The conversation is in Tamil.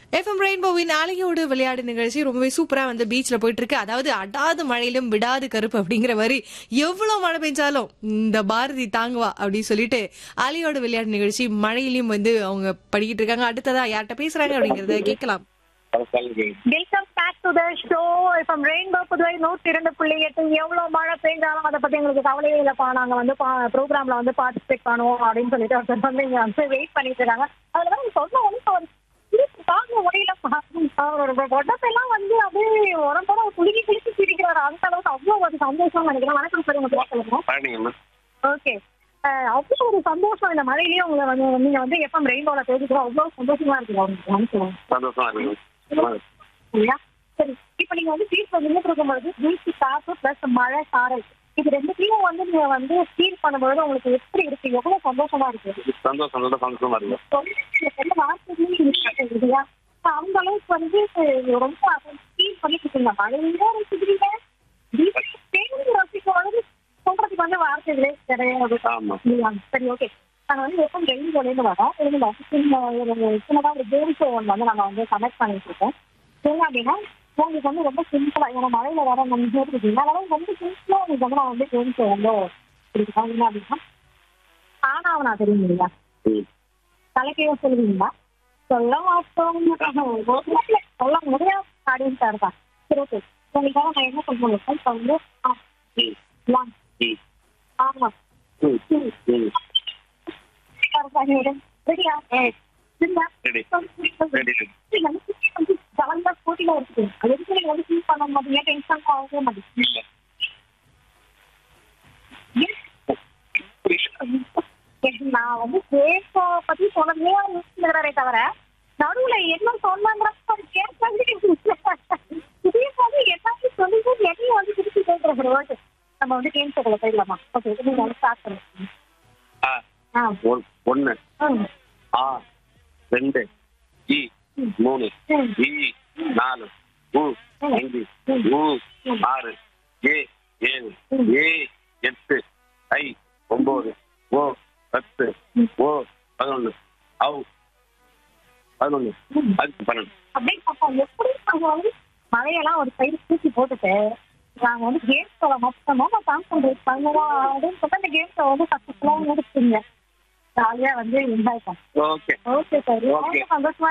எஃப்எம் ரெயின்போவின் அலையோடு விளையாடு நிகழ்ச்சி ரொம்பவே சூப்பரா வந்து பீச்ல போயிட்டு இருக்கு அதாவது அடாது மழையிலும் விடாது கருப்பு அப்படிங்கிற மாதிரி எவ்வளவு மழை பெஞ்சாலும் இந்த பாரதி தாங்குவா அப்படின்னு சொல்லிட்டு அலையோடு விளையாடு நிகழ்ச்சி மழையிலும் வந்து அவங்க படிக்கிட்டு இருக்காங்க அடுத்ததா யார்கிட்ட பேசுறாங்க அப்படிங்கறத கேட்கலாம் welcome back to the show from rainbow Puduvai நூற்றி இரண்டு புள்ளி எட்டு எவ்வளவு மழை பெய்ஞ்சாலும் அதை பத்தி எங்களுக்கு கவலையே இல்லப்பா நாங்க வந்து ப்ரோக்ராம்ல வந்து பார்ட்டிசிபேட் பண்ணுவோம் அப்படின்னு சொல்லிட்டு ஒருத்தர் வந்து இங்க வந்து வெயிட் பண்ணிட்டு இருக்காங்க அதுல வந்து சொன்ன ஒன்று ஒரு சிரிப்பு தாங்க முடியலப்பா அவரோட உடம்பெல்லாம் வந்து அப்படியே உடம்போட குலுக்கி குலுக்கி சிரிக்கிறாரு அந்த அளவுக்கு அவ்வளவு ஒரு சந்தோஷம் நினைக்கிறேன் வணக்கம் சார் உங்க பேர் சொல்லுங்க பாருங்கம்மா ஓகே அவ்வளோ ஒரு சந்தோஷம் இந்த மழையிலயும் உங்களை வந்து நீங்க வந்து எஃப்எம் ரெயின்போல பேசிக்கிறோம் அவ்வளவு சந்தோஷமா இருக்குது உங்களுக்கு மனசுல சந்தோஷமா இருக்கு இல்லையா சரி இப்ப நீங்க வந்து பீச்ல நின்றுட்டு இருக்கும்போது பீச் காத்து பிளஸ் மழை சாரல் இது ரெண்டுத்தையும் வந்து நீங்க வந்து ஃபீல் பண்ணும்போது உங்களுக்கு எப்படி இருக்கு எவ்வளவு சந்தோஷமா இருக்கு சந்தோஷம் ரொம்ப சந்தோஷமா இருக்கு சொல்ல சொல்ல வார்த்தைகளே இருக்கு இல்லையா அப்ப அந்த அளவுக்கு வந்து ரொம்ப ஃபீல் பண்ணிட்டு இருக்கீங்க மழையில ரசிக்கிறீங்க பீச் தேர்ந்து ரசிக்கும் பொழுது சொல்றதுக்கு வந்து வார்த்தைகளே கிடையாது ஆமா இல்லையா? சரி ஓகே நாங்க வந்து எப்போ ரெயின் போலேருந்து வரோம் இதுல சின்ன ஒரு சின்னதா ஒரு கேம் ஷோ ஒன்று வந்து நாங்க வந்து கனெக்ட் பண்ணிட்டு இருக்கோம் என்ன அப்படின்னா உங்களுக்கு வந்து ரொம்ப சிம்பிளா ஏன்னா மழையில வர நம்ம கேட்டுருக்கீங்க அதனால ரொம்ப சிம்பிளா உங்களுக்கு வந்து நான் வந்து கேம் ஷோ வந்து கொடுக்குறேன் என்ன அப்படின்னா ஆனா அவனா தெரியும் இல்லையா ம். தலைக்கையோ சொல்லுவீங்களா சொல்ல மாட்டோம் சொல்ல முடியாது ஆடியன்ஸா இருக்கா சரி ஓகே உங்களுக்காக நான் என்ன சொல்றேன் இப்போ வந்து ஆ, ம். ஒன், ம். ஆமா ம். டூ, ம். ரெடியா சரியா Ready. Ready. ஜாலியா போட்டியில இருக்கு அது எதுக்கு நீங்க வந்து ஃபீல் பண்ண மாட்டீங்க டென்ஷன் ஆகவே மாட்டீங்க இல்ல. நான் வந்து கேஸ பத்தி சொன்னதே இருக்கிறதே தவிர நடுவுல என்ன சொன்னாங்கிற கேட்கவே இதே மாதிரி எல்லாத்தையும் சொல்லி என்னையும் வந்து திருப்பி கேட்கறது ஓகே நம்ம வந்து கேம் ஷோக்குள்ள போயிடலாமா ஓகே நீங்க வந்து ஸ்டார்ட் பண்ணுங்க ஆ. ஆ ஒன்- ஒண்ணு ம் ஆ ரெண்டு இ மூணு ம் இ நாலு உ அஞ்சு உ ஆறு ஏ ஏழு ஏ எட்டு ஐ ஒன்பது ஓ பத்து ஓ பதினொன்னு அவ் பதினொன்னு அதுக்கு பன்னெண்டு அப்படியே அப்ப எப்படி நாங்க வந்து மழையெல்லாம் ஒரு சைடு தூக்கி போட்டுட்டு நாங்க வந்து கேம் ஷோல மொத்தமா நான் கான்சன்ட்ரேட் பண்ணுவோம் அப்படின்னு சொல்லிட்டு அந்த கேம் ஷோ வந்து சக்சஸ்ஃபுல்லா முடிச்சுங்க ஜாலியா வந்து என்ஜாய் பண்ணோம் ஓகே ஓகே சார் Okay. சந்தோஷமா